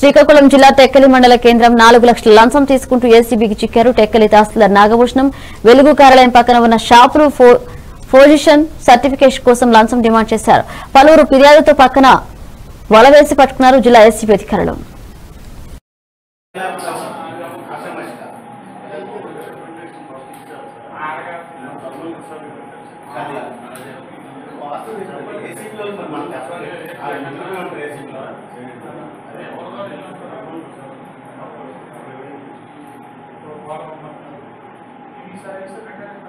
శ్రీకాకుళం జిల్లా టెక్కలి మండల కేంద్రం నాలుగు లక్షల లంచం తీసుకుంటూ ఏసీబీకి చిక్కారు టెక్కలి తహసీల్దార్ నాగభూషణం వెలుగు కార్యాలయం పక్కన ఉన్న షాపును ఫో- పొజిషన్ సర్టిఫికేషన్ కోసం లంచం డిమాండ్ చేశారు పలువురు ఫిర్యాదుతో పక్కన వల వేసి పట్టుకున్నారు జిల్లా ఎస్సీబీ అధికారులు ఈసారి